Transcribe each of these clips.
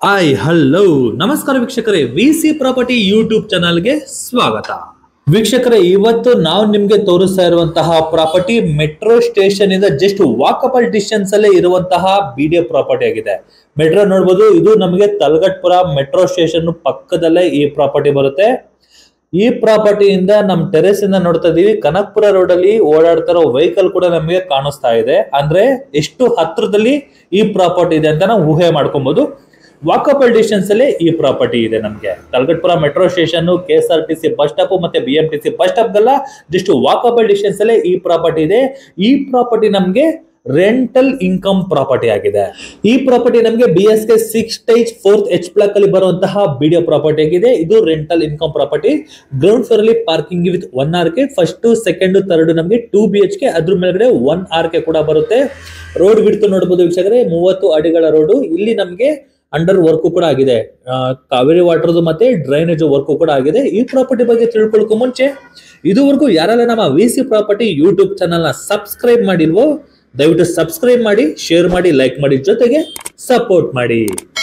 hi hello ನಮಸ್ಕಾರ ವೀಕ್ಷಕರೇ V C property YouTube ಚಾನಲ್ಗೆ ಸ್ವಾಗತ ವೀಕ್ಷಕರೇ ಇವತ್ತು ನಾವು ನಿಮ್ಗೆ ತೋರಿಸ್ತಾ ಇರುವಂತಹ ಪ್ರಾಪರ್ಟಿ ಮೆಟ್ರೋ ಸ್ಟೇಷನ್ ಇಂದ ಜಸ್ಟ್ ವಾಕಬಲ್ ಡಿಸ್ಟೆನ್ಸ್ ಅಲ್ಲೇ ಇರುವಂತಹ ಬಿಡಿಎ ಪ್ರಾಪರ್ಟಿ ಆಗಿದೆ ಮೆಟ್ರೋ ನೋಡ್ಬೋದು ಇದು ನಮಗೆ ತಲಗಟ್ಪುರ ಮೆಟ್ರೋ ಸ್ಟೇಷನ್ ಪಕ್ಕದಲ್ಲೇ ಈ ಪ್ರಾಪರ್ಟಿ ಬರುತ್ತೆ ಈ ಪ್ರಾಪರ್ಟಿಯಿಂದ ನಮ್ ಟೆರೆಸ್ ಇಂದ ನೋಡ್ತಾ ಇದೀವಿ ಕನಕ್ಪುರ ರೋಡ್ ಅಲ್ಲಿ ಓಡಾಡ್ತಾ ಇರೋ ವೆಹಿಕಲ್ ಕೂಡ ನಮಗೆ ಕಾಣಿಸ್ತಾ ಇದೆ ಅಂದ್ರೆ ಎಷ್ಟು ಹತ್ರದಲ್ಲಿ ಈ ಪ್ರಾಪರ್ಟಿ ಇದೆ ಅಂತ ನಾವು ಊಹೆ ಮಾಡ್ಕೊಬಹುದು ವಾಕಬಲ್ ಡಿಸ್ಟೆನ್ಸ್ ಅಲ್ಲಿ ಈ ಪ್ರಾಪರ್ಟಿ ಇದೆ ನಮಗೆ ಕಲ್ಗಟ್ಪುರ metro station K S R T C bus stop ಮತ್ತೆ B M T C bus stop ಗಲ್ಲ ಜಸ್ಟ್ ವಾಕಬಲ್ ಡಿಸ್ಟೆನ್ಸ್ ಅಲ್ಲೇ ಈ ಪ್ರಾಪರ್ಟಿ ಇದೆ ಈ ಪ್ರಾಪರ್ಟಿ ನಮಗೆ ರೆಂಟಲ್ ಇನ್ಕಮ್ ಪ್ರಾಪರ್ಟಿ ಆಗಿದೆ ಈ ಪ್ರಾಪರ್ಟಿ ನಮಗೆ B S K six stage fourth H block ಅಲ್ಲಿ ಬರುವಂತಹ ಬಿಡಿಯೋ ಪ್ರಾಪರ್ಟಿ ಆಗಿದೆ ಇದು rental income property ground floor ಅಲ್ಲಿ parking with one R K first second third ನಮಗೆ ಟೂ ಬಿ ಎಚ್ ಕೆ ಅದ್ರ ಮೇಲ್ಗಡೆ ಒನ್ ಆರ್ ಕೆ ಕೂಡ ಬರುತ್ತೆ ರೋಡ್ ಬಿಡ್ತು ನೋಡಬಹುದು ವೀಕ್ಷಕರೇ ಮೂವತ್ತು ಅಡಿಗಳ ರೋಡು ಇಲ್ಲಿ ನಮಗೆ ಅಂಡರ್ ವರ್ಕ್ ಕೂಡ ಆಗಿದೆ ಆ, ಕಾವೇರಿ ವಾಟರ್ದು ಮತ್ತೆ ಡ್ರೈನೇಜ್ ವರ್ಕ್ ಕೂಡ ಆಗಿದೆ ಈ ಪ್ರಾಪರ್ಟಿ ಬಗ್ಗೆ ತಿಳ್ಕೊಳಕ್ಕೂ ಮುಂಚೆ ಇದುವರೆಗೂ ಯಾರೆಲ್ಲ ನಮ್ಮ V C property YouTube channel ನ ಸಬ್ಸ್ಕ್ರೈಬ್ ಮಾಡಿಲ್ವೋ ದಯವಿಟ್ಟು ಸಬ್ಸ್ಕ್ರೈಬ್ ಮಾಡಿ ಶೇರ್ ಮಾಡಿ ಲೈಕ್ ಮಾಡಿ ಜೊತೆಗೆ ಸಪೋರ್ಟ್ ಮಾಡಿ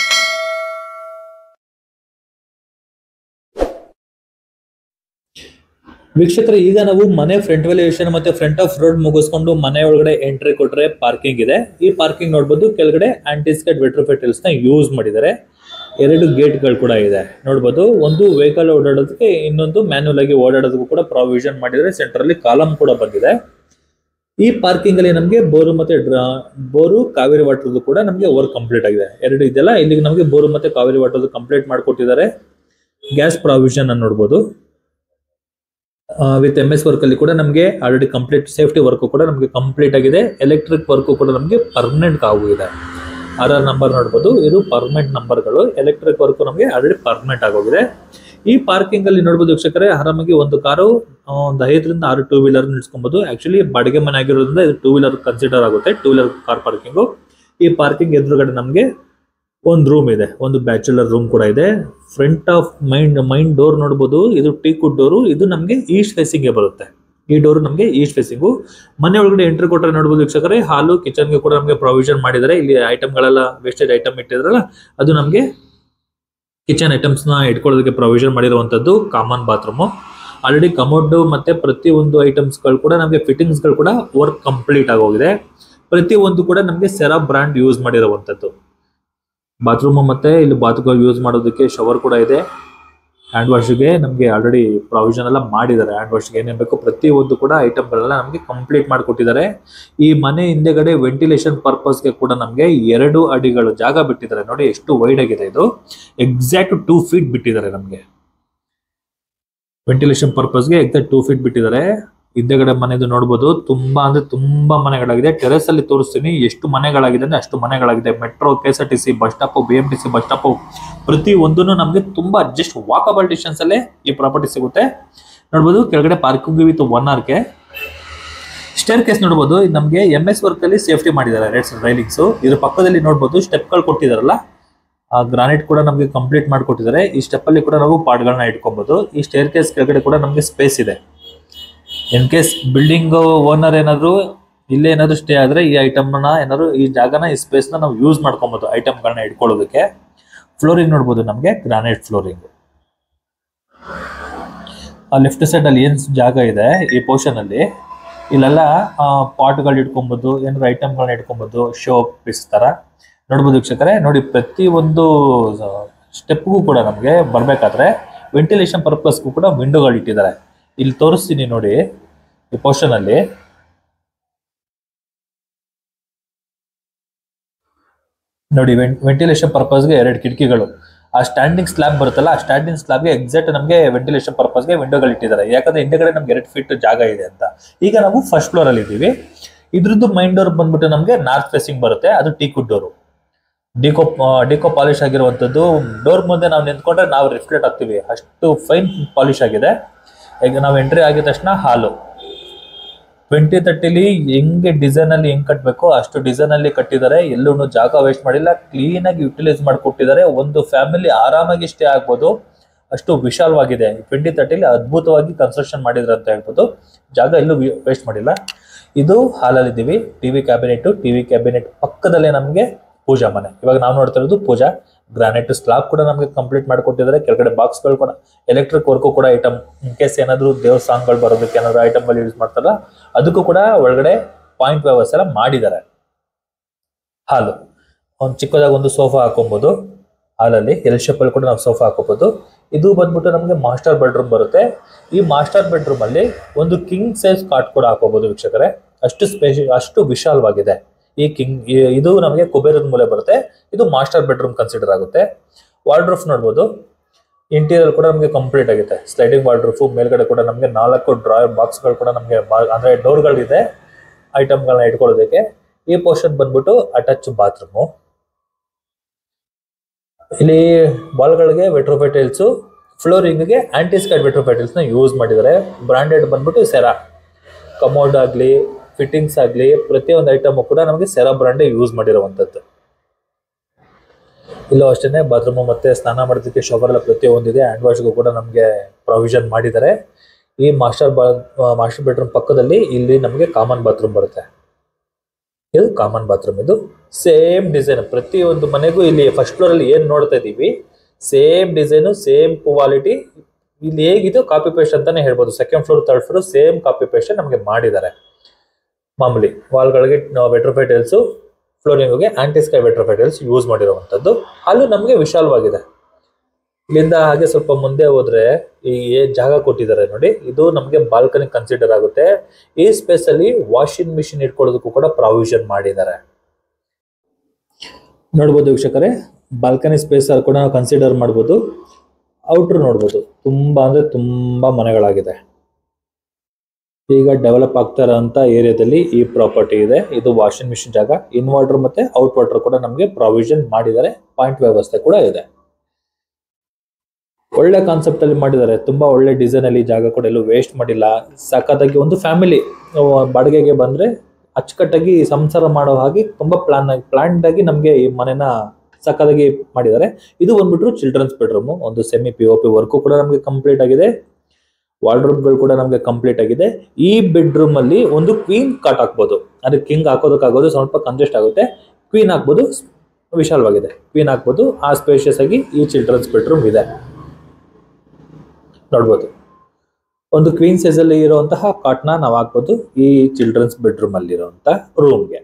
ವೀಕ್ಷಕರು ಈಗ ನಾವು ಮನೆ ಫ್ರಂಟ್ ವ್ಯಾಲ್ಯೂಯೇಷನ್ ಮತ್ತೆ ಫ್ರಂಟ್ ಆಫ್ ರೋಡ್ ಮುಗಿಸ್ಕೊಂಡು ಮನೆ ಒಳಗಡೆ ಎಂಟ್ರಿ ಕೊಟ್ರೆ ಪಾರ್ಕಿಂಗ್ ಇದೆ ಈ ಪಾರ್ಕಿಂಗ್ ನೋಡ್ಬೋದು ಕೆಳಗಡೆ ಆಂಟಿಸ್ಕೇಟ್ ವೆಟ್ರೋಫೆಟಲ್ಸ್ ನ ಯೂಸ್ ಮಾಡಿದ್ದಾರೆ ಎರಡು ಗೇಟ್ಗಳು ಕೂಡ ಇದೆ ನೋಡ್ಬೋದು ಒಂದು ವೆಹಿಕಲ್ ಓಡಾಡೋದಕ್ಕೆ ಇನ್ನೊಂದು ಮ್ಯಾನ್ಯಲ್ ಆಗಿ ಓಡಾಡೋದಕ್ಕೂ ಕೂಡ ಪ್ರಾವಿಷನ್ ಮಾಡಿದರೆ ಸೆಂಟ್ರಲ್ಲಿ ಕಾಲಮ್ ಕೂಡ ಬಂದಿದೆ ಈ ಪಾರ್ಕಿಂಗ್ ಅಲ್ಲಿ ನಮಗೆ ಬೋರು ಮತ್ತೆ ಡ್ರಾ- ಬೋರು ಕಾವೇರಿ ವಾಟರ್ದು ಕೂಡ ನಮಗೆ ವರ್ಕ್ ಕಂಪ್ಲೀಟ್ ಆಗಿದೆ ಎರಡು ಇದೆಲ್ಲ ಇಲ್ಲಿಗೆ ನಮಗೆ ಬೋರು ಮತ್ತೆ ಕಾವೇರಿ ವಾಟರ್ದು ಕಂಪ್ಲೀಟ್ ಮಾಡಿಕೊಟ್ಟಿದ್ದಾರೆ ಗ್ಯಾಸ್ ಪ್ರಾವಿಷನ್ ಅನ್ನು ನೋಡ್ಬೋದು ವಿತ್ ಎಂ ಎಸ್ ವರ್ಕ್ ಅಲ್ಲಿ ಕೂಡ ನಮಗೆ ಆಲ್ರೆಡಿ ಕಂಪ್ಲೀಟ್ ಸೇಫ್ಟಿ ವರ್ಕ್ ಕೂಡ ನಮಗೆ ಕಂಪ್ಲೀಟ್ ಆಗಿದೆ ಎಲೆಕ್ಟ್ರಿಕ್ ವರ್ಕ್ ಕೂಡ ನಮಗೆ ಪರ್ಮನೆಂಟ್ ಆಗೋಗಿದೆ ಆರ್ ಆರ್ ನಂಬರ್ ನೋಡ್ಬೋದು ಇದು ಪರ್ಮನೆಂಟ್ ನಂಬರ್ಗಳು ಎಲೆಕ್ಟ್ರಿಕ್ ವರ್ಕ್ ನಮಗೆ ಆಲ್ರೆಡಿ ಪರ್ಮನೆಂಟ್ ಆಗೋಗಿದೆ ಈ ಪಾರ್ಕಿಂಗ್ ಅಲ್ಲಿ ನೋಡ್ಬೋದು ವೀಕ್ಷಕರೇ ಆರಾಮಾಗಿ ಒಂದು ಕಾರು ಒಂದು ಐದರಿಂದ ಆರು ಟೂ ವೀಲರ್ ನಿಲ್ಸ್ಕೊಬಹುದು ಆಕ್ಚುಲಿ ಬಾಡಿಗೆ ಮನೆ ಆಗಿರೋದ್ರಿಂದ ಇದು ಟೂ ವೀಲರ್ ಕನ್ಸಿಡರ್ ಆಗುತ್ತೆ ಟೂ ವೀಲರ್ ಕಾರ್ ಪಾರ್ಕಿಂಗು ಈ ಪಾರ್ಕಿಂಗ್ ಎದುರುಗಡೆ ನಮಗೆ ಒಂದು ರೂಮ್ ಇದೆ ಒಂದು ಬ್ಯಾಚುಲರ್ ರೂಮ್ ಕೂಡ ಇದೆ front of mind mind door ನೋಡ್ಬೋದು ಇದು ಟೀಕುಡ್ ಡೋರು ಇದು ನಮಗೆ ಈಸ್ಟ್ ಫೇಸಿಂಗ್ ಬರುತ್ತೆ ಈ ಡೋರ್ ನಮಗೆ ಈಸ್ಟ್ ಫೇಸಿಂಗು ಮನೆ ಒಳಗಡೆ ಎಂಟ್ರಿ ಕೊಟ್ಟರೆ ನೋಡ್ಬೋದು ವೀಕ್ಷಕರೇ ಹಾಲು ಕಿಚನ್ಗೆ ಕೂಡ ನಮಗೆ ಪ್ರೊವಿಷನ್ ಮಾಡಿದ್ದಾರೆ ಇಲ್ಲಿ ಐಟಮ್ಗಳೆಲ್ಲ ವೇಸ್ಟೇಜ್ ಐಟಮ್ ಇಟ್ಟಿದ್ರಲ್ಲ ಅದು ನಮಗೆ ಕಿಚನ್ ಐಟಮ್ಸ್ನ ಇಟ್ಕೊಳ್ಳೋದಕ್ಕೆ ಪ್ರೊವಿಷನ್ ಮಾಡಿರುವಂಥದ್ದು ಕಾಮನ್ ಬಾತ್ರೂಮು ಆಲ್ರೆಡಿ ಕಮೋಡ್ ಮತ್ತೆ ಪ್ರತಿ ಒಂದು ಐಟಮ್ಸ್ಗಳು ಕೂಡ ನಮಗೆ ಫಿಟ್ಟಿಂಗ್ಸ್ಗಳು ಕೂಡ ವರ್ಕ್ ಕಂಪ್ಲೀಟ್ ಆಗೋಗಿದೆ ಪ್ರತಿ ಒಂದು ಕೂಡ ನಮಗೆ ಸೆರಾ ಬ್ರ್ಯಾಂಡ್ ಯೂಸ್ ಮಾಡಿರುವಂಥದ್ದು ಬಾತ್ರೂಮ್ ಮತ್ತೆ ಇಲ್ಲಿ ಬಾತ್ಗಳು ಯೂಸ್ ಮಾಡೋದಕ್ಕೆ ಶವರ್ ಕೂಡ ಇದೆ ಹ್ಯಾಂಡ್ ವಾಶ್ಗೆ ನಮಗೆ ಆಲ್ರೆಡಿ ಪ್ರಾವಿಷನ್ ಎಲ್ಲ ಮಾಡಿದ್ದಾರೆ ಹ್ಯಾಂಡ್ ವಾಶ್ಗೆ ಏನೇನು ಬೇಕು ಪ್ರತಿ ಒಂದು ಕೂಡ ಐಟಮ್ಗಳೆಲ್ಲ ನಮಗೆ ಕಂಪ್ಲೀಟ್ ಮಾಡಿಕೊಟ್ಟಿದ್ದಾರೆ ಈ ಮನೆ ಹಿಂದೆಗಡೆ ವೆಂಟಿಲೇಷನ್ ಪರ್ಪಸ್ಗೆ ಕೂಡ ನಮಗೆ ಎರಡು ಅಡಿಗಳು ಜಾಗ ಬಿಟ್ಟಿದ್ದಾರೆ ನೋಡಿ ಎಷ್ಟು ವೈಡ್ ಆಗಿದೆ ಇದು ಎಕ್ಸಾಕ್ಟ್ ಟೂ ಫೀಟ್ ಬಿಟ್ಟಿದ್ದಾರೆ ನಮಗೆ ವೆಂಟಿಲೇಷನ್ ಪರ್ಪಸ್ಗೆ ಎಕ್ಸಾಕ್ಟ್ ಟೂ ಫೀಟ್ ಬಿಟ್ಟಿದ್ದಾರೆ ಹಿಂದೆಗಡೆ ಮನೆದು ನೋಡ್ಬೋದು ತುಂಬಾ ಅಂದ್ರೆ ತುಂಬಾ ಮನೆಗಳಾಗಿದೆ ಟೆರೆಸ್ ಅಲ್ಲಿ ತೋರಿಸ್ತೀನಿ ಎಷ್ಟು ಮನೆಗಳಾಗಿದೆ ಅಂದ್ರೆ ಅಷ್ಟು ಮನೆಗಳಾಗಿದೆ metro K S R T C bus stop B M T C bus stop ಪ್ರತಿ ಒಂದನ್ನು ನಮಗೆ ತುಂಬಾ ಜಸ್ಟ್ ವಾಕಬಲ್ ಡಿಸ್ಟೆನ್ಸ್ ಅಲ್ಲೇ ಈ ಪ್ರಾಪರ್ಟಿ ಸಿಗುತ್ತೆ ನೋಡ್ಬೋದು ಕೆಳಗಡೆ parking with one R K staircase ನೋಡ್ಬೋದು ಇದು ನಮಗೆ ಎಂ ಎಸ್ ವರ್ಕ್ ಅಲ್ಲಿ ಸೇಫ್ಟಿ ಮಾಡಿದ್ದಾರೆ ರೇಟ್ಸ್ ರೈಲಿಂಗ್ಸ್ ಇದ್ರ ಪಕ್ಕದಲ್ಲಿ ನೋಡ್ಬೋದು ಸ್ಟೆಪ್ಗಳು ಕೊಟ್ಟಿದಾರಲ್ಲ ಆ ಗ್ರಾನೈಟ್ ಕೂಡ ನಮಗೆ ಕಂಪ್ಲೀಟ್ ಮಾಡಿಕೊಟ್ಟಿದ್ದಾರೆ ಈ ಸ್ಟೆಪ್ ಅಲ್ಲಿ ಕೂಡ ನಾವು ಪಾರ್ಟ್ಗಳನ್ನ ಇಟ್ಕೊಬಹುದು ಈ ಸ್ಟೇರ್ ಕೇಸ್ ಕೆಳಗಡೆ ಕೂಡ ನಮಗೆ ಸ್ಪೇಸ್ ಇದೆ ಇನ್ ಕೇಸ್ ಬಿಲ್ಡಿಂಗ್ ಓನರ್ ಏನಾದ್ರು ಇಲ್ಲೇ ಏನಾದ್ರು ಸ್ಟೇ ಆದ್ರೆ ಈ ಐಟಮ್ನ ಏನಾದ್ರು ಈ ಜಾಗನ ಈ ಸ್ಪೇಸ್ ನ ನಾವು ಯೂಸ್ ಮಾಡ್ಕೊಬಹುದು ಐಟಮ್ಗಳನ್ನ ಇಟ್ಕೊಳ್ಳೋದಕ್ಕೆ ಫ್ಲೋರಿಂಗ್ ನೋಡ್ಬೋದು ನಮಗೆ ಗ್ರಾನೈಟ್ ಫ್ಲೋರಿಂಗ್ ಆ ಲೆಫ್ಟ್ ಸೈಡ್ ಅಲ್ಲಿ ಏನ್ ಜಾಗ ಇದೆ ಈ ಪೋರ್ಷನ್ ಅಲ್ಲಿ ಇಲ್ಲೆಲ್ಲ ಪಾಟ್ಗಳು ಇಟ್ಕೊಬಹುದು ಏನಾದ್ರು ಐಟಮ್ಗಳನ್ನ ಇಟ್ಕೊಬಹುದು ಶೋ ಪೀಸ್ ತರ ನೋಡ್ಬೋದು ವೀಕ್ಷಕರೇ ನೋಡಿ ಪ್ರತಿ ಒಂದು ಸ್ಟೆಪ್ಗೂ ಕೂಡ ನಮಗೆ ಬರಬೇಕಾದ್ರೆ ವೆಂಟಿಲೇಷನ್ ಪರ್ಪಸ್ಗೂ ಕೂಡ ವಿಂಡೋಗಳು ಇಟ್ಟಿದ್ದಾರೆ ಇಲ್ಲಿ ತೋರಿಸ್ತೀನಿ ನೋಡಿ ಈ ಪೋರ್ಷನ್ ಅಲ್ಲಿ ನೋಡಿ ವೆಂಟಿಲೇಷನ್ ಪರ್ಪಸ್ಗೆ ಎರಡು ಕಿಟಕಿಗಳು ಆ ಸ್ಟ್ಯಾಂಡಿಂಗ್ ಸ್ಲ್ಯಾಬ್ ಬರುತ್ತಲ್ಲ ಆ ಸ್ಟ್ಯಾಂಡಿಂಗ್ ಸ್ಲ್ಯಾಬ್ಗೆ ಎಕ್ಸಾಕ್ಟ್ ನಮಗೆ ವೆಂಟಿಲೇಷನ್ ಪರ್ಪಸ್ಗೆ ವಿಂಡೋಗಳು ಇಟ್ಟಿದ್ದಾರೆ ಯಾಕಂದ್ರೆ ಹಿಂದೆಗಡೆ ನಮ್ಗೆ ಎರಡು ಫೀಟ್ ಜಾಗ ಇದೆ ಅಂತ ಈಗ ನಾವು ಫಸ್ಟ್ ಫ್ಲೋರ್ ಅಲ್ಲಿ ಇದ್ದೀವಿ ಇದ್ರದ್ದು ಮೈನ್ ಡೋರ್ ಬಂದ್ಬಿಟ್ಟು ನಮಗೆ ನಾರ್ತ್ ಫೇಸಿಂಗ್ ಬರುತ್ತೆ ಅದು teakwood door duco duco polish ಆಗಿರುವಂಥದ್ದು ಡೋರ್ ಮುಂದೆ ನಾವು ನಿಂತ್ಕೊಂಡ್ರೆ ನಾವು ರಿಫ್ಲೆಕ್ಟ್ ಆಗ್ತೀವಿ ಅಷ್ಟು ಫೈನ್ ಪಾಲಿಶ್ ಆಗಿದೆ ಈಗ ನಾವು ಎಂಟ್ರಿ ಆಗಿದ ತಕ್ಷಣ ಹಾಲು ಟ್ವೆಂಟಿ ತರ್ಟಿಲಿ ಹೆಂಗೆ ಡಿಸೈನ್ ಅಲ್ಲಿ ಹೆಂಗ್ ಕಟ್ಟಬೇಕು ಅಷ್ಟು ಡಿಸೈನ್ ಅಲ್ಲಿ ಕಟ್ಟಿದ್ದಾರೆ ಎಲ್ಲೂ ಜಾಗ ವೇಸ್ಟ್ ಮಾಡಿಲ್ಲ ಕ್ಲೀನ್ ಆಗಿ ಯುಟಿಲೈಸ್ ಮಾಡಿಕೊಟ್ಟಿದ್ದಾರೆ ಒಂದು ಫ್ಯಾಮಿಲಿ ಆರಾಮಾಗಿ ಸ್ಟೇ ಆಗ್ಬೋದು ಅಷ್ಟು ವಿಶಾಲವಾಗಿದೆ ಟ್ವೆಂಟಿ ತರ್ಟಿಲಿ ಅದ್ಭುತವಾಗಿ ಕನ್ಸ್ಟ್ರಕ್ಷನ್ ಮಾಡಿದ್ರು ಅಂತ ಹೇಳ್ಬೋದು ಜಾಗ ಎಲ್ಲೂ ವೇಸ್ಟ್ ಮಾಡಿಲ್ಲ ಇದು ಹಾಲಲ್ಲಿ ಇದ್ದೀವಿ ಟಿವಿ ಕ್ಯಾಬಿನೆಟ್ ಟಿವಿ ಕ್ಯಾಬಿನೆಟ್ ಪಕ್ಕದಲ್ಲೇ ನಮಗೆ ಪೂಜಾ ಮನೆ ಇವಾಗ ನಾವು ನೋಡ್ತಾ ಇರೋದು ಪೂಜಾ ಗ್ರಾನೈಟ್ ಸ್ಲಾಬ್ ಕೂಡ ನಮಗೆ ಕಂಪ್ಲೀಟ್ ಮಾಡಿಕೊಟ್ಟಿದ್ದಾರೆ ಕೆಳಗಡೆ ಬಾಕ್ಸ್ಗಳು ಕೂಡ ಎಲೆಕ್ಟ್ರಿಕ್ ವರ್ಕು ಕೂಡ ಐಟಮ್ ಇನ್ ಕೇಸ್ ಏನಾದ್ರು ದೇವ್ರ ಸಾಂಗ್ಗಳು ಬರೋದಕ್ಕೆ ಏನಾದ್ರು ಐಟಮ್ಗಳು ಯೂಸ್ ಮಾಡ್ತಾರಲ್ಲ ಅದಕ್ಕೂ ಕೂಡ ಒಳಗಡೆ ಪಾಯಿಂಟ್ ವ್ಯವಸ್ಥೆ ಎಲ್ಲ ಮಾಡಿದ್ದಾರೆ ಹಾಲು ಒಂದು ಚಿಕ್ಕದಾಗಿ ಒಂದು ಸೋಫಾ ಹಾಕೊಬಹುದು ಹಾಲಲ್ಲಿ ಎಲ್ ಶೇಪಲ್ಲಿ ಕೂಡ ನಾವು ಸೋಫಾ ಹಾಕೋಬಹುದು ಇದು ಬಂದ್ಬಿಟ್ಟು ನಮಗೆ ಮಾಸ್ಟರ್ ಬೆಡ್ರೂಮ್ ಬರುತ್ತೆ ಈ ಮಾಸ್ಟರ್ ಬೆಡ್ರೂಮ್ ಅಲ್ಲಿ ಒಂದು ಕಿಂಗ್ ಸೈಜ್ ಕಾಟ್ ಕೂಡ ಹಾಕೋಬಹುದು ವೀಕ್ಷಕರೇ ಅಷ್ಟು ಸ್ಪೇಷಿ ಅಷ್ಟು ವಿಶಾಲವಾಗಿದೆ ಈ ಕಿಂಗ್ ಇದು ನಮಗೆ ಕುಬೇರದ ಮೂಲೆ ಬರುತ್ತೆ ಇದು ಮಾಸ್ಟರ್ ಬೆಡ್ರೂಮ್ ಕನ್ಸಿಡರ್ ಆಗುತ್ತೆ ವಾರ್ಡ್ರೂಫ್ ನೋಡ್ಬೋದು ಇಂಟೀರಿಯರ್ ಕೂಡ ನಮಗೆ ಕಂಪ್ಲೀಟ್ ಆಗುತ್ತೆ ಸ್ಲೈಡಿಂಗ್ ವಾರ್ಡ್ರೂಫ್ ಮೇಲ್ಗಡೆ ಕೂಡ ನಮಗೆ ನಾಲ್ಕು ಡ್ರಾಯರ್ ಬಾಕ್ಸ್ಗಳು ಕೂಡ ನಮಗೆ ಅಂದ್ರೆ ಡೋರ್ಗಳಿದೆ ಐಟಮ್ಗಳನ್ನ ಇಟ್ಕೊಳ್ಳೋದಕ್ಕೆ ಈ ಪೋರ್ಷನ್ ಬಂದ್ಬಿಟ್ಟು ಅಟ್ಯಾಚ್ ಬಾತ್ರೂಮು ಇಲ್ಲಿ ಬಾಲ್ಗಳಿಗೆ ವೆಟ್ರೋಫೆಟೈಲ್ಸ್ ಫ್ಲೋರಿಂಗ್ಗೆ ಆಂಟಿಸ್ಕೈಡ್ ವೆಟ್ರೋಫೆಟೈಲ್ಸ್ ನ ಯೂಸ್ ಮಾಡಿದ್ದಾರೆ ಬ್ರಾಂಡೆಡ್ ಬಂದ್ಬಿಟ್ಟು ಸೆರಾ ಕಮೋಡ್ ಆಗಲಿ ಫಿಟ್ಟಿಂಗ್ಸ್ ಆಗಲಿ ಪ್ರತಿಯೊಂದು ಐಟಮ್ ಕೂಡ ನಮಗೆ ಸೆರಾ ಬ್ರಾಂಡೇ ಯೂಸ್ ಮಾಡಿರುವಂಥದ್ದು ಇಲ್ಲೂ ಅಷ್ಟೇ ಬಾತ್ರೂಮು ಮತ್ತೆ ಸ್ನಾನ ಮಾಡೋದಕ್ಕೆ ಶವರ್ ಎಲ್ಲ ಪ್ರತಿಯೊಂದಿದೆ ಹ್ಯಾಂಡ್ ವಾಶ್ಗೂ ಕೂಡ ನಮಗೆ ಪ್ರಾವಿಷನ್ ಮಾಡಿದ್ದಾರೆ ಈ ಮಾಸ್ಟರ್ ಬಾ ಮಾಸ್ಟರ್ ಬೆಡ್ರೂಮ್ ಪಕ್ಕದಲ್ಲಿ ಇಲ್ಲಿ ನಮಗೆ ಕಾಮನ್ ಬಾತ್ರೂಮ್ ಬರುತ್ತೆ ಇದು ಕಾಮನ್ ಬಾತ್ರೂಮ್ ಇದು ಸೇಮ್ ಡಿಸೈನ್ ಪ್ರತಿಯೊಂದು ಮನೆಗೂ ಇಲ್ಲಿ ಫಸ್ಟ್ ಫ್ಲೋರ್ ಅಲ್ಲಿ ಏನ್ ನೋಡ್ತಾ ಇದೀವಿ ಸೇಮ್ ಡಿಸೈನು ಸೇಮ್ ಕ್ವಾಲಿಟಿ ಇಲ್ಲಿ ಹೇಗಿದೆಯೋ ಕಾಪಿ ಪೇಸ್ಟ್ ಅಂತಾನೆ ಹೇಳ್ಬೋದು second floor third floor same copy paste ನಮಗೆ ಮಾಡಿದ್ದಾರೆ ಮಾಮೂಲಿ ವಾಲ್ಗಳಿಗೆ ವೆಟ್ರೋಫೈಟೈಲ್ಸ್ ಫ್ಲೋರಿಂಗ್ಗೆ ಆಂಟಿಸ್ಕೈ ವೆಟ್ರೋಫೈಟೈಲ್ಸ್ ಯೂಸ್ ಮಾಡಿರುವಂಥದ್ದು ಅಲ್ಲೂ ನಮಗೆ ವಿಶಾಲವಾಗಿದೆ ಇಲ್ಲಿಂದ ಹಾಗೆ ಸ್ವಲ್ಪ ಮುಂದೆ ಹೋದ್ರೆ ಈ ಏನ್ ಜಾಗ ಕೊಟ್ಟಿದ್ದಾರೆ ನೋಡಿ ಇದು ನಮಗೆ ಬಾಲ್ಕನಿ ಕನ್ಸಿಡರ್ ಆಗುತ್ತೆ ಈ ಸ್ಪೇಸ್ ಅಲ್ಲಿ ವಾಷಿಂಗ್ ಮಿಷಿನ್ ಇಟ್ಕೊಳ್ಳೋದಕ್ಕೂ ಕೂಡ ಪ್ರಾವಿಷನ್ ಮಾಡಿದ್ದಾರೆ ನೋಡ್ಬೋದು ವೀಕ್ಷಕರೇ ಬಾಲ್ಕನಿ ಸ್ಪೇಸ್ ಕೂಡ ನಾವು ಕನ್ಸಿಡರ್ ಮಾಡ್ಬೋದು ಔಟ್ರ್ ನೋಡ್ಬೋದು ತುಂಬಾ ಅಂದ್ರೆ ತುಂಬಾ ಮನೆಗಳಾಗಿದೆ ಈಗ ಡೆವಲಪ್ ಆಗ್ತಾ ಇರೋಂಥ ಏರಿಯಾದಲ್ಲಿ ಈ ಪ್ರಾಪರ್ಟಿ ಇದೆ ಇದು ವಾಷಿಂಗ್ ಮಿಷಿನ್ ಜಾಗ ಇನ್ವರ್ಟರ್ ಮತ್ತೆ ಔಟ್ ವಾಟರ್ ಕೂಡ ನಮಗೆ ಪ್ರಾವಿಷನ್ ಮಾಡಿದ್ದಾರೆ ಪಾಯಿಂಟ್ ವ್ಯವಸ್ಥೆ ಕೂಡ ಇದೆ ಒಳ್ಳೆ ಕಾನ್ಸೆಪ್ಟ್ ಅಲ್ಲಿ ಮಾಡಿದ್ದಾರೆ ತುಂಬಾ ಒಳ್ಳೆ ಡಿಸೈನ್ ಅಲ್ಲಿ ಜಾಗ ಕೂಡ ಎಲ್ಲೂ ವೇಸ್ಟ್ ಮಾಡಿಲ್ಲ ಸಖತ್ತಾಗಿ ಒಂದು ಫ್ಯಾಮಿಲಿ ಬಾಡಿಗೆಗೆ ಬಂದ್ರೆ ಅಚ್ಚುಕಟ್ಟಾಗಿ ಸಂಸಾರ ಮಾಡೋ ಹಾಗೆ ತುಂಬಾ ಪ್ಲಾನ್ ಪ್ಲಾನ್ಡ್ ಆಗಿ ನಮಗೆ ಈ ಮನೆನ ಸಖತ್ತಾಗಿ ಮಾಡಿದ್ದಾರೆ ಇದು ಬಂದ್ಬಿಟ್ಟು ಚಿಲ್ಡ್ರನ್ಸ್ ಬೆಡ್ರೂಮ್ ಒಂದು semi P O P work ಕೂಡ ನಮಗೆ ಕಂಪ್ಲೀಟ್ ಆಗಿದೆ ವಾರ್ಡ್ರೋಬ್ಗಳು ಕೂಡ ನಮಗೆ ಕಂಪ್ಲೀಟ್ ಆಗಿದೆ ಈ ಬೆಡ್ರೂಮ್ ಅಲ್ಲಿ ಒಂದು ಕ್ವೀನ್ ಕಾಟ್ ಹಾಕ್ಬೋದು ಅಂದ್ರೆ ಕಿಂಗ್ ಹಾಕೋದಕ್ಕಾಗೋದು ಸ್ವಲ್ಪ ಕಂಜೆಸ್ಟ್ ಆಗುತ್ತೆ ಕ್ವೀನ್ ಹಾಕ್ಬೋದು ವಿಶಾಲವಾಗಿದೆ ಕ್ವೀನ್ ಹಾಕ್ಬೋದು ಆ ಸ್ಪೇಷಿಯಸ್ ಆಗಿ ಈ ಚಿಲ್ಡ್ರನ್ಸ್ ಬೆಡ್ರೂಮ್ ಇದೆ ನೋಡ್ಬೋದು ಒಂದು ಕ್ವೀನ್ ಸೈಜ್ ಅಲ್ಲಿ ಇರುವಂತಹ ಕಾಟ್ನ ನಾವು ಹಾಕ್ಬೋದು ಈ ಚಿಲ್ಡ್ರನ್ಸ್ ಬೆಡ್ರೂಮ್ ಅಲ್ಲಿ ಇರುವಂತಹ ರೂಮ್ಗೆ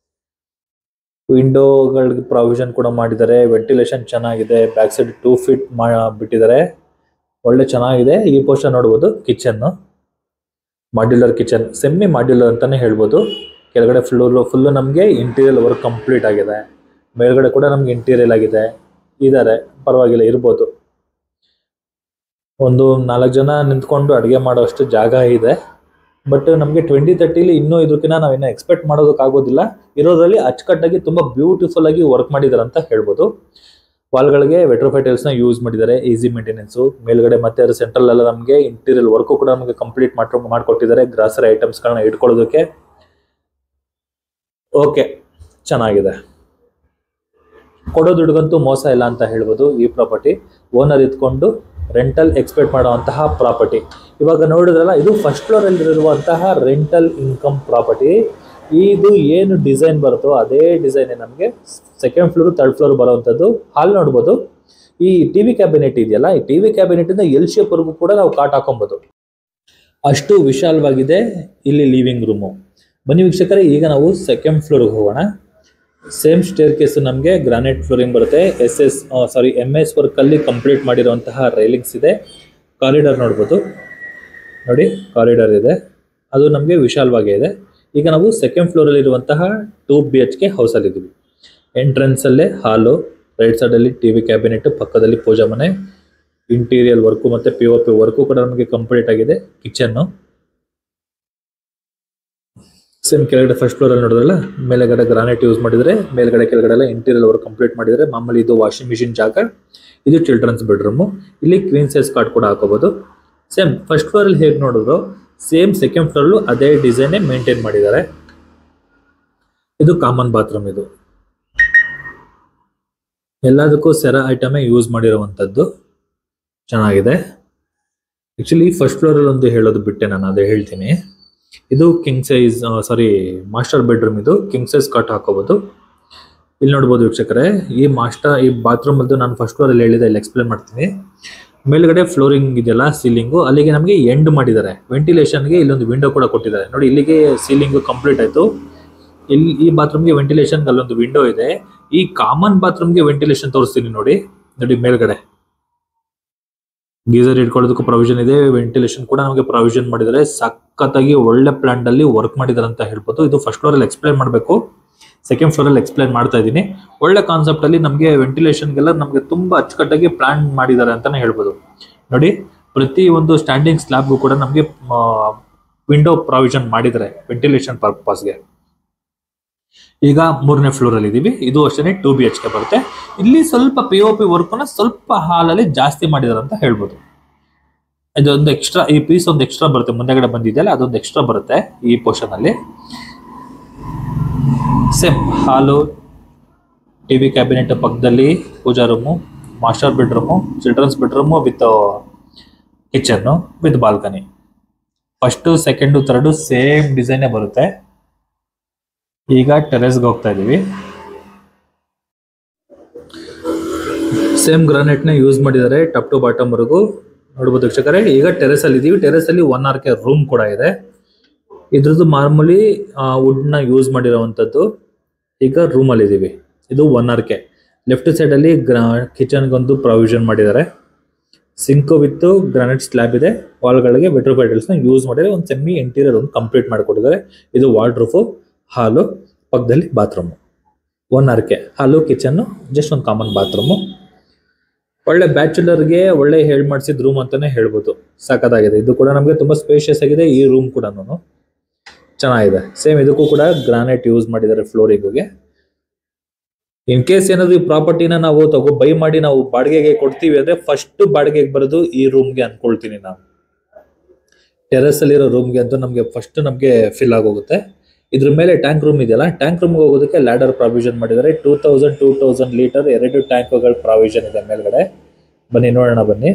ವಿಂಡೋಗಳಿಗೆ ಪ್ರಾವಿಷನ್ ಕೂಡ ಮಾಡಿದ್ದಾರೆ ವೆಂಟಿಲೇಷನ್ ಚೆನ್ನಾಗಿದೆ ಬ್ಯಾಕ್ ಸೈಡ್ ಟೂ ಫೀಟ್ ಬಿಟ್ಟಿದ್ದಾರೆ ಒಳ್ಳೆ ಚೆನ್ನಾಗಿದೆ ಈ ಪೋರ್ಷನ್ ನೋಡ್ಬೋದು kitchen modular kitchen semi modular ಅಂತಾನೆ ಹೇಳ್ಬೋದು ಕೆಳಗಡೆ ಫ್ಲೋರ್ ಫುಲ್ ನಮಗೆ ಇಂಟೀರಿಯಲ್ ವರ್ಕ್ ಕಂಪ್ಲೀಟ್ ಆಗಿದೆ ಮೇಲ್ಗಡೆ ಕೂಡ ನಮ್ಗೆ ಇಂಟೀರಿಯಲ್ ಆಗಿದೆ ಇದ್ದಾರೆ ಪರವಾಗಿಲ್ಲ ಇರ್ಬೋದು ಒಂದು ನಾಲ್ಕು ಜನ ನಿಂತ್ಕೊಂಡು ಅಡುಗೆ ಮಾಡೋಷ್ಟು ಜಾಗ ಇದೆ ಬಟ್ ನಮಗೆ ಟ್ವೆಂಟಿ ತರ್ಟಿಲಿ ಇನ್ನೂ ಇದಕ್ಕಿಂತ ನಾವು ಇನ್ನೂ ಎಕ್ಸ್ಪೆಕ್ಟ್ ಮಾಡೋದಕ್ಕಾಗೋದಿಲ್ಲ ಇರೋದ್ರಲ್ಲಿ ಅಚ್ಚುಕಟ್ಟಾಗಿ ತುಂಬಾ ಬ್ಯೂಟಿಫುಲ್ ಆಗಿ ವರ್ಕ್ ಮಾಡಿದ್ದಾರೆ ಅಂತ ಹೇಳ್ಬೋದು ವಾಲ್ಗಳಿಗೆ ವೆಟ್ರೋಫೈಟೈಲ್ಸ್ ನ ಯೂಸ್ ಮಾಡಿದ್ದಾರೆ ಈಸಿ ಮೇಂಟೆನೆನ್ಸ್ ಮೇಲ್ಗಡೆ ಮತ್ತೆ ಅದ್ರ ಸೆಂಟ್ರಲ್ ಎಲ್ಲ ನಮಗೆ ಇಂಟೀರಿಯಲ್ ವರ್ಕು ಕೂಡ ನಮಗೆ ಕಂಪ್ಲೀಟ್ ಮಾಡಿ ಮಾಡ್ಕೊಟ್ಟಿದ್ದಾರೆ ಗ್ರಾಸರಿ ಐಟಮ್ಸ್ಗಳನ್ನ ಇಟ್ಕೊಳ್ಳೋದಕ್ಕೆ ಓಕೆ ಚೆನ್ನಾಗಿದೆ ಕೊಡೋ ದುಡ್ಗಂತೂ ಮೋಸ ಇಲ್ಲ ಅಂತ ಹೇಳ್ಬೋದು ಈ ಪ್ರಾಪರ್ಟಿ ಓನರ್ ಇದ್ಕೊಂಡು ರೆಂಟಲ್ ಎಕ್ಸ್ಪೆಕ್ಟ್ ಮಾಡುವಂತಹ ಪ್ರಾಪರ್ಟಿ ಇವಾಗ ನೋಡಿದ್ರಲ್ಲ ಇದು ಫಸ್ಟ್ ಫ್ಲೋರ್ ಅಲ್ಲಿರುವಂತಹ ರೆಂಟಲ್ ಇನ್ಕಮ್ ಪ್ರಾಪರ್ಟಿ ಇದು ಏನು ಡಿಸೈನ್ ಬರುತ್ತೋ ಅದೇ ಡಿಸೈನ್ ನಮಗೆ ಸೆಕೆಂಡ್ ಫ್ಲೋರ್ ಥರ್ಡ್ ಫ್ಲೋರ್ ಬರುವಂಥದ್ದು ಹಾಲ್ ನೋಡ್ಬೋದು ಈ ಟಿವಿ ಕ್ಯಾಬಿನೆಟ್ ಇದೆಯಲ್ಲ ಈ ಟಿವಿ ಕ್ಯಾಬಿನೆಟ್ ಇಂದ ಎಲ್ ಶೇಪ್ ವರೆಗೂ ಕೂಡ ನಾವು ಕಾಟ್ ಹಾಕೊಬಹುದು ಅಷ್ಟು ವಿಶಾಲವಾಗಿದೆ ಇಲ್ಲಿ ಲಿವಿಂಗ್ ರೂಮು ಬನ್ನಿ ವೀಕ್ಷಕರೇ ಈಗ ನಾವು ಸೆಕೆಂಡ್ ಫ್ಲೋರ್ಗೆ ಹೋಗೋಣ ಸೇಮ್ ಸ್ಟೇರ್ ಕೇಸ್ ನಮಗೆ ಗ್ರಾನೈಟ್ ಫ್ಲೋರಿಂಗ್ ಬರುತ್ತೆ S S sorry M S work ಅಲ್ಲಿ ಕಂಪ್ಲೀಟ್ ಮಾಡಿರುವಂತಹ ರೈಲಿಂಗ್ಸ್ ಇದೆ ಕಾರಿಡಾರ್ ನೋಡ್ಬೋದು ನೋಡಿ ಕಾರಿಡಾರ್ ಇದೆ ಅದು ನಮಗೆ ವಿಶಾಲವಾಗೇ ಇದೆ ಈಗ ನಾವು ಸೆಕೆಂಡ್ ಫ್ಲೋರ್ ಅಲ್ಲಿ ಇರುವಂತಹ two B H K house ಅಲ್ಲಿ ಇದ್ದೀವಿ ಎಂಟ್ರೆನ್ಸ್ ಅಲ್ಲೇ ಹಾಲು ರೈಟ್ ಸೈಡ್ ಅಲ್ಲಿ ಟಿವಿ ಕ್ಯಾಬಿನೆಟ್ ಪಕ್ಕದಲ್ಲಿ ಪೂಜಾ ಮನೆ ಇಂಟೀರಿಯಲ್ ವರ್ಕು ಮತ್ತೆ ಪಿ ಒ ಪಿ ವರ್ಕು ಕೂಡ ನಮಗೆ ಕಂಪ್ಲೀಟ್ ಆಗಿದೆ ಕಿಚನ್ ಸೇಮ್ ಕೆಳಗಡೆ ಫಸ್ಟ್ ಫ್ಲೋರ್ ಅಲ್ಲಿ ನೋಡಿದ್ರಲ್ಲ ಮೇಲೆಗಡೆ ಗ್ರಾನೈಟ್ ಯೂಸ್ ಮಾಡಿದ್ರೆ ಮೇಲ್ಗಡೆ ಕೆಳಗಡೆ ಎಲ್ಲ ಇಂಟೀರಿಯಲ್ ವರ್ಕ್ ಕಂಪ್ಲೀಟ್ ಮಾಡಿದ್ರೆ ಮಾಮೂಲಿ ಇದು ವಾಷಿಂಗ್ ಮಿಷಿನ್ ಜಾಗ ಇದು ಚಿಲ್ಡ್ರನ್ಸ್ ಬೆಡ್ರೂಮ್ ಇಲ್ಲಿ ಕ್ವೀನ್ ಸೈಜ್ ಕಾರ್ಡ್ ಕೂಡ ಹಾಕೋಬಹುದು ಸೇಮ್ ಫಸ್ಟ್ ಫ್ಲೋರ್ ಅಲ್ಲಿ ಹೇಗೆ ನೋಡಿದ್ರು ಸೇಮ್ ಸೆಕೆಂಡ್ ಫ್ಲೋರ್ ಅದೇ ಡಿಸೈನ್ ಮೇಂಟೈನ್ ಮಾಡಿದ್ದಾರೆ ಇದು ಕಾಮನ್ ಬಾತ್ರೂಮ್ ಇದು ಎಲ್ಲದಕ್ಕೂ ಸೆರ ಐಟಮೇ ಯೂಸ್ ಮಾಡಿರುವಂಥದ್ದು ಚೆನ್ನಾಗಿದೆ ಆಕ್ಚುಲಿ ಫಸ್ಟ್ ಫ್ಲೋರ್ ಅಲ್ಲಿ ಒಂದು ಹೇಳೋದು ಬಿಟ್ಟೆ ನಾನು ಅದೇ ಹೇಳ್ತೀನಿ ಇದು king size sorry master bedroom ಇದು ಕಿಂಗ್ ಸೈಜ್ ಕಾಟ್ ಹಾಕೋಬಹುದು ಇಲ್ಲಿ ನೋಡ್ಬೋದು ವೀಕ್ಷಕರೇ ಈ ಮಾಸ್ಟರ್ ಈ ಬಾತ್ರೂಮ್ ಅದು ನಾನು ಫಸ್ಟ್ ಫ್ಲೋರ್ ಅಲ್ಲಿ ಹೇಳಿದೆ ಇಲ್ಲಿ ಎಕ್ಸ್ಪ್ಲೇನ್ ಮಾಡ್ತೀನಿ ಮೇಲ್ಗಡೆ ಫ್ಲೋರಿಂಗ್ ಇದೆಯಲ್ಲ ಸೀಲಿಂಗು ಅಲ್ಲಿಗೆ ನಮಗೆ ಎಂಡ್ ಮಾಡಿದ್ದಾರೆ ವೆಂಟಿಲೇಷನ್ಗೆ ಇಲ್ಲೊಂದು ವಿಂಡೋ ಕೂಡ ಕೊಟ್ಟಿದ್ದಾರೆ ನೋಡಿ ಇಲ್ಲಿಗೆ ಸೀಲಿಂಗ್ ಕಂಪ್ಲೀಟ್ ಆಯ್ತು ಇಲ್ಲಿ ಈ ಬಾತ್ರೂಮ್ಗೆ ವೆಂಟಿಲೇಷನ್ ಅಲ್ಲೊಂದು ವಿಂಡೋ ಇದೆ ಈ ಕಾಮನ್ ಬಾತ್ರೂಮ್ಗೆ ವೆಂಟಿಲೇಷನ್ ತೋರಿಸ್ತೀನಿ ನೋಡಿ ನೋಡಿ ಮೇಲ್ಗಡೆ ಗೀಸರ್ ಇಟ್ಕೊಳ್ಳೋದಕ್ಕೂ ಪ್ರೊವಿಷನ್ ಇದೆ ವೆಂಟಿಲೇಷನ್ ಕೂಡ ನಮಗೆ ಪ್ರೊವಿಷನ್ ಮಾಡಿದ್ದಾರೆ ಸಖತ್ತಾಗಿ ಒಳ್ಳೆ ಪ್ಲಾಂಟ್ ಅಲ್ಲಿ ವರ್ಕ್ ಮಾಡಿದ್ದಾರೆ ಅಂತ ಹೇಳ್ಬೋದು ಇದು ಫಸ್ಟ್ ಫ್ಲೋರ್ ಅಲ್ಲಿ ಎಕ್ಸ್ಪ್ಲೈನ್ ಮಾಡಬೇಕು ಸೆಕೆಂಡ್ ಫ್ಲೋರ್ ಅಲ್ಲಿ ಎಕ್ಸ್ಪ್ಲೈನ್ ಮಾಡ್ತಾ ಇದ್ದೀನಿ ಒಳ್ಳೆ ಕಾನ್ಸೆಪ್ಟ್ ಅಲ್ಲಿ ನಮಗೆ ವೆಂಟಿಲೇಷನ್ಗೆಲ್ಲ ನಮಗೆ ತುಂಬಾ ಅಚ್ಚುಕಟ್ಟಾಗಿ ಪ್ಲಾನ್ ಮಾಡಿದ್ದಾರೆ ಅಂತಾನೆ ಹೇಳ್ಬೋದು ನೋಡಿ ಪ್ರತಿ ಒಂದು ಸ್ಟ್ಯಾಂಡಿಂಗ್ ಸ್ಲ್ಯಾಬ್ಗೂ ಕೂಡ ನಮಗೆ ವಿಂಡೋ ಪ್ರಾವಿಷನ್ ಮಾಡಿದ್ದಾರೆ ವೆಂಟಿಲೇಷನ್ ಪರ್ಪಸ್ಗೆ ಈಗ ಮೂರನೇ ಫ್ಲೋರ್ ಅಲ್ಲಿ ಇದೀವಿ ಇದು ಅಷ್ಟೇ ಟೂ ಬಿ ಎಚ್ ಕೆ ಬರುತ್ತೆ ಇಲ್ಲಿ ಸ್ವಲ್ಪ ಪಿ ಒ ಪಿ ವರ್ಕ್ನ ಸ್ವಲ್ಪ ಹಾಲಲ್ಲಿ ಜಾಸ್ತಿ ಮಾಡಿದಾರೆ ಅಂತ ಹೇಳ್ಬೋದು ಇದೊಂದು ಎಕ್ಸ್ಟ್ರಾ ಈ ಪೀಸ್ ಒಂದು ಎಕ್ಸ್ಟ್ರಾ ಬರುತ್ತೆ ಮುಂದೆಗಡೆ ಬಂದಿದೆಯಲ್ಲ ಅದೊಂದು ಎಕ್ಸ್ಟ್ರಾ ಬರುತ್ತೆ ಈ ಪೋರ್ಷನ್ ಅಲ್ಲಿ ಸೇಮ್ ಹಾಲು ಟಿವಿ ಕ್ಯಾಬಿನೆಟ್ ಪಕ್ಕದಲ್ಲಿ ಪೂಜಾ room master bedroom children's bedroom with kitchen with balcony first second third same ಡಿಸೈನೇ ಬರುತ್ತೆ ಈಗ ಟೆರೆಸ್ಗೆ ಹೋಗ್ತಾ ಇದೀವಿ ಸೇಮ್ ಗ್ರಾನೈಟ್ ನ ಯೂಸ್ ಮಾಡಿದ್ದಾರೆ ಟಾಪ್ ಟು ಬಾಟಮ್ ವರೆಗೂ ನೋಡ್ಬೋದು ವೀಕ್ಷಕರೇ ಈಗ ಟೆರೆಸ್ ಅಲ್ಲಿ ಇದೀವಿ ಟೆರೆಸ್ ಅಲ್ಲಿ ಒನ್ ಆರ್ ಕೆ ರೂಮ್ ಕೂಡ ಇದೆ ಇದ್ರದ್ದು ಮಾರ್ಮೂಲಿ ವುಡ್ ನ ಯೂಸ್ ಮಾಡಿರೋವಂಥದ್ದು ಈಗ ರೂಮ್ ಅಲ್ಲಿ ಇದೀವಿ ಇದು one R K left side ಅಲ್ಲಿ ಗ್ರಾ ಕಿಚನ್ಗೊಂದು ಪ್ರಾವಿಷನ್ ಮಾಡಿದ್ದಾರೆ ಸಿಂಕ್ ವಿತ್ ಗ್ರಾನೈಟ್ ಸ್ಲ್ಯಾಬ್ ಇದೆ ವಾಲ್ಗಳಿಗೆ ವೆಟ್ರೋ ಪ್ಯಾಟಲ್ಸ್ ನ ಯೂಸ್ ಮಾಡಿದ್ರೆ ಒಂದು ಸೆಮಿ ಇಂಟೀರಿಯರ್ ಒಂದು ಕಂಪ್ಲೀಟ್ ಮಾಡಿಕೊಟ್ಟಿದ್ದಾರೆ ಇದು ವಾರ್ಡ್ರೂಫು ಹಾಲು ಪಕ್ಕದಲ್ಲಿ bathroom one R K hall kitchen just ಒಂದು ಕಾಮನ್ ಬಾತ್ರೂಮು ಒಳ್ಳೆ ಬ್ಯಾಚುಲರ್ಗೆ ಒಳ್ಳೆ ಹೇಳ್ ಮಾಡಿಸಿದ ರೂಮ್ ಅಂತಾನೆ ಹೇಳ್ಬೋದು ಸಾಕದಾಗಿದೆ ಇದು ಕೂಡ ನಮಗೆ ತುಂಬಾ ಸ್ಪೇಷಿಯಸ್ ಆಗಿದೆ ಈ ರೂಮ್ ಕೂಡ ಚೆನ್ನಾಗಿದೆ ಸೇಮ್ ಇದಕ್ಕೂ ಕೂಡ ಗ್ರಾನೈಟ್ ಯೂಸ್ ಮಾಡಿದ್ದಾರೆ ಫ್ಲೋರಿಂಗ್ಗೆ ಇನ್ ಕೇಸ್ ಏನಾದ್ರು ಈ ಪ್ರಾಪರ್ಟಿನ ನಾವು ತಗೋ ಬೈ ಮಾಡಿ ನಾವು ಬಾಡಿಗೆಗೆ ಕೊಡ್ತೀವಿ ಅಂದ್ರೆ ಫಸ್ಟ್ ಬಾಡಿಗೆಗೆ ಬರೋದು ಈ ರೂಮ್ಗೆ ಅನ್ಕೊಳ್ತೀನಿ ನಾನು ಟೆರೆಸ್ ಅಲ್ಲಿರೋ ರೂಮ್ಗೆ ಅಂತೂ ನಮಗೆ ಫಸ್ಟ್ ನಮಗೆ ಫಿಲ್ ಆಗೋಗುತ್ತೆ ಇದ್ರ ಮೇಲೆ ಟ್ಯಾಂಕ್ ರೂಮ್ ಇದೆಯಲ್ಲ ಟ್ಯಾಂಕ್ ರೂಮ್ಗೆ ಹೋಗೋದಕ್ಕೆ ಲ್ಯಾಡರ್ ಪ್ರಾವಿಷನ್ ಮಾಡಿದ್ದಾರೆ two thousand two thousand liter ಎರಡು ಟ್ಯಾಂಕ್ಗಳ ಪ್ರಾವಿಷನ್ ಇದೆ ಮೇಲ್ಗಡೆ ಬನ್ನಿ ನೋಡೋಣ ಬನ್ನಿ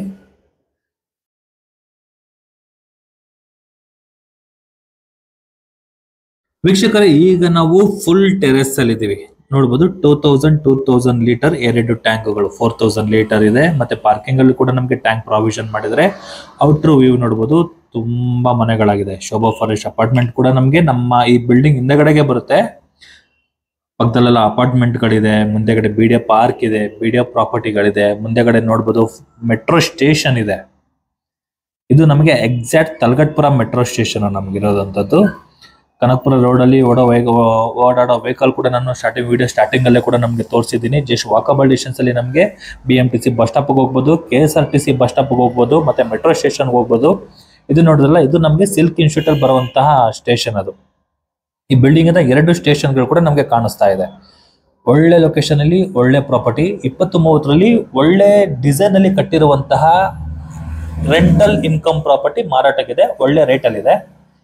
ವೀಕ್ಷಕರೇ ಈಗ ನಾವು ಫುಲ್ ಟೆರೆಸ್ ಅಲ್ಲಿ ಇದೀವಿ ನೋಡ್ಬೋದು two thousand two thousand liter ಎರಡು ಟ್ಯಾಂಕ್ಗಳು ಫೋರ್ ತೌಸಂಡ್ ಲೀಟರ್ ಇದೆ ಮತ್ತೆ ಪಾರ್ಕಿಂಗ್ ಅಲ್ಲಿ ಕೂಡ ನಮಗೆ ಟ್ಯಾಂಕ್ ಪ್ರಾವಿಷನ್ ಮಾಡಿದರೆ ಔಟ್ರ್ ವ್ಯೂ ನೋಡ್ಬೋದು ತುಂಬಾ ಮನೆಗಳಾಗಿದೆ ಶೋಭಾ ಫಾರೆಸ್ಟ್ ಅಪಾರ್ಟ್ಮೆಂಟ್ ಕೂಡ ನಮಗೆ ನಮ್ಮ ಈ ಬಿಲ್ಡಿಂಗ್ ಹಿಂದೆಗಡೆಗೆ ಬರುತ್ತೆ ಪಕ್ಕದಲ್ಲೆಲ್ಲ ಅಪಾರ್ಟ್ಮೆಂಟ್ಗಳಿದೆ ಮುಂದೆಗಡೆ ಬಿ ಡಿ ಪಾರ್ಕ್ ಇದೆ ಬಿ ಡಿ ಪ್ರಾಪರ್ಟಿಗಳಿದೆ ಮುಂದೆಗಡೆ ನೋಡ್ಬೋದು ಮೆಟ್ರೋ ಸ್ಟೇಷನ್ ಇದೆ ಇದು ನಮಗೆ ಎಕ್ಸಾಕ್ಟ್ ತಲಗಟ್ಪುರ ಮೆಟ್ರೋ ಸ್ಟೇಷನ್ ನಮಗಿರೋದಂಥದ್ದು ಕನಕಪುರ ರೋಡ್ ಅಲ್ಲಿ ಓಡೋ ವೇಗ ಓಡಾಡೋ ವೆಹಿಕಲ್ ಕೂಡ ನಾನು ಸ್ಟಾರ್ಟಿಂಗ್ ವಿಡಿಯೋ ಸ್ಟಾರ್ಟಿಂಗ್ ಅಲ್ಲೇ ಕೂಡ ನಮಗೆ ತೋರಿಸಿದ್ದೀನಿ ಜಸ್ಟ್ ವಾಕಬಲ್ ಡಿಸ್ಟೆನ್ಸ್ ಅಲ್ಲಿ ನಮಗೆ B M T C bus stop ಹೋಗ್ಬೋದು K S R T C bus stop ಹೋಗ್ಬೋದು ಮತ್ತೆ ಮೆಟ್ರೋ ಸ್ಟೇಷನ್ ಹೋಗ್ಬೋದು ಇದು ನೋಡಿದ್ರಲ್ಲ ಇದು ನಮಗೆ ಸಿಲ್ಕ್ ಇನ್ಸ್ಟಿಟ್ಯೂಟ್ ಅಲ್ಲಿ ಬರುವಂತಹ ಸ್ಟೇಷನ್ ಅದು ಈ ಬಿಲ್ಡಿಂಗ್ ಇಂದ ಎರಡು ಸ್ಟೇಷನ್ಗಳು ಕೂಡ ನಮಗೆ ಕಾಣಿಸ್ತಾ ಇದೆ ಒಳ್ಳೆ ಲೊಕೇಶನ್ ಅಲ್ಲಿ ಒಳ್ಳೆ ಪ್ರಾಪರ್ಟಿ ಇಪ್ಪತ್ತು ಮೂವತ್ತರಲ್ಲಿ ಒಳ್ಳೆ ಡಿಸೈನ್ ಅಲ್ಲಿ ಕಟ್ಟಿರುವಂತಹ ರೆಂಟಲ್ ಇನ್ಕಮ್ ಪ್ರಾಪರ್ಟಿ ಮಾರಾಟಕ್ಕಿದೆ ಒಳ್ಳೆ ರೇಟ್ ಅಲ್ಲಿ ಇದೆ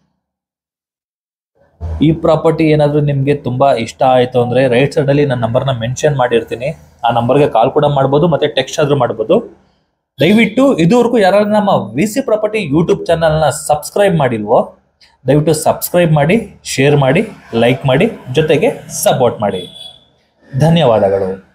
ಈ ಪ್ರಾಪರ್ಟಿ ಏನಾದರೂ ನಿಮಗೆ ತುಂಬಾ ಇಷ್ಟ ಆಯಿತು ಅಂದ್ರೆ ರೈಟ್ ಸೈಡ್ ಅಲ್ಲಿ ನನ್ನ ನಂಬರ್ನ ಮೆನ್ಷನ್ ಮಾಡಿರ್ತೀನಿ ಆ ನಂಬರ್ಗೆ ಕಾಲ್ ಕೂಡ ಮಾಡ್ಬೋದು ಮತ್ತೆ ಟೆಕ್ಸ್ಟ್ ಆದ್ರೂ ಮಾಡ್ಬೋದು ದಯವಿಟ್ಟು ಇದುವರೆಗೂ ಯಾರು ನಮ್ಮ ವಿ ಸಿ ಪ್ರಾಪರ್ಟಿ ಯೂಟ್ಯೂಬ್ ಚಾನಲ್ನ ಸಬ್ಸ್ಕ್ರೈಬ್ ಮಾಡಿಲ್ವೋ ದಯವಿಟ್ಟು ಸಬ್ಸ್ಕ್ರೈಬ್ ಮಾಡಿ ಶೇರ್ ಮಾಡಿ ಲೈಕ್ ಮಾಡಿ ಜೊತೆಗೆ ಸಪೋರ್ಟ್ ಮಾಡಿ ಧನ್ಯವಾದಗಳು